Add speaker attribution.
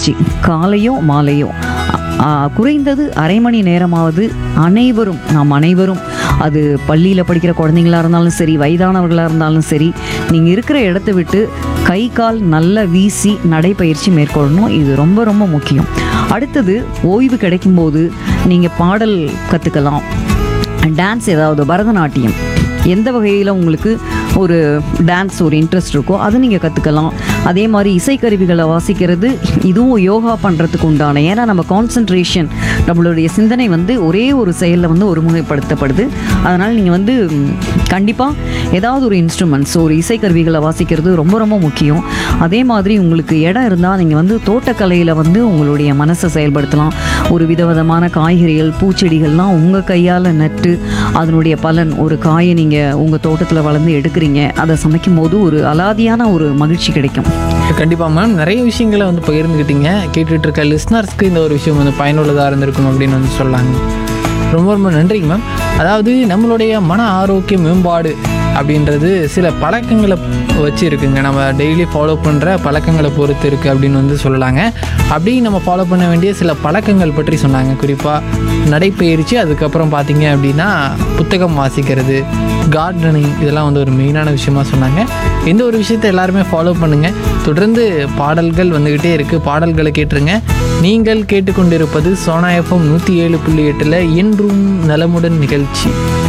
Speaker 1: நடைப்பயிற்சி காலையோ மாலையோ ஆ, குறைந்தது அரை மணி நேரமாவது அனைவரும் நாம் அனைவரும் அது பள்ளியில் படிக்கிற குழந்தைங்களா இருந்தாலும் சரி வயதானவர்களாக இருந்தாலும் சரி நீங்கள் இருக்கிற இடத்த விட்டு கை கால் நல்லா வீசி நடைப்பயிற்சி மேற்கொள்ளணும் இது ரொம்ப ரொம்ப முக்கியம் அடுத்தது ஓய்வு கிடைக்கும்போது நீங்கள் பாடல் கற்றுக்கலாம் டான்ஸ் ஏதாவது பரதநாட்டியம் எந்த வகையில் உங்களுக்கு ஒரு டான்ஸ் ஒரு இன்ட்ரெஸ்ட் இருக்கோ அதை நீங்கள் கற்றுக்கலாம் அதே மாதிரி இசைக்கருவிகளை வாசிக்கிறது இதுவும் யோகா பண்ணுறதுக்கு உண்டான ஏன்னா நம்ம கான்சன்ட்ரேஷன் நம்மளுடைய சிந்தனை வந்து ஒரே ஒரு செயலில் வந்து ஒருமுகைப்படுத்தப்படுது அதனால் நீங்கள் வந்து கண்டிப்பாக ஏதாவது ஒரு இன்ஸ்ட்ருமெண்ட்ஸ் ஒரு இசைக்கருவிகளை வாசிக்கிறது ரொம்ப ரொம்ப முக்கியம் அதே மாதிரி உங்களுக்கு இடம் இருந்தால் நீங்கள் வந்து தோட்டக்கலையில் வந்து உங்களுடைய மனசை செயல்படுத்தலாம் ஒரு விதவிதமான காய்கறிகள் பூச்செடிகள்லாம் உங்கள் கையால் நட்டு அதனுடைய பலன் ஒரு காயை நீங்கள் உங்கள் தோட்டத்தில் வளர்ந்து எடுக்கிறீங்க அதை சமைக்கும் போது ஒரு அலாதியான ஒரு மகிழ்ச்சி கிடைக்கும்
Speaker 2: கண்டிப்பாக மேம் நிறைய விஷயங்களை வந்து பகிர்ந்துக்கிட்டீங்க கேட்டுட்டு இருக்க லிஸ்னர்ஸ்க்கு இந்த ஒரு விஷயம் வந்து பயனுள்ளதாக இருந்திருக்கும் அப்படின்னு வந்து சொல்லாங்க ரொம்ப ரொம்ப நன்றிங்க மேம் அதாவது நம்மளுடைய மன ஆரோக்கிய மேம்பாடு அப்படின்றது சில பழக்கங்களை வச்சு இருக்குங்க நம்ம டெய்லி ஃபாலோ பண்ணுற பழக்கங்களை பொறுத்து இருக்குது அப்படின்னு வந்து சொல்லலாங்க அப்படி நம்ம ஃபாலோ பண்ண வேண்டிய சில பழக்கங்கள் பற்றி சொன்னாங்க குறிப்பாக நடைப்பயிற்சி அதுக்கப்புறம் பார்த்தீங்க அப்படின்னா புத்தகம் வாசிக்கிறது கார்டனிங் இதெல்லாம் வந்து ஒரு மெயினான விஷயமா சொன்னாங்க இந்த ஒரு விஷயத்தை எல்லாருமே ஃபாலோ பண்ணுங்கள் தொடர்ந்து பாடல்கள் வந்துக்கிட்டே இருக்குது பாடல்களை கேட்டுருங்க நீங்கள் கேட்டுக்கொண்டிருப்பது சோனா எஃப்எம் நூற்றி ஏழு புள்ளி எட்டில் என்றும் நலமுடன் நிகழ்ச்சி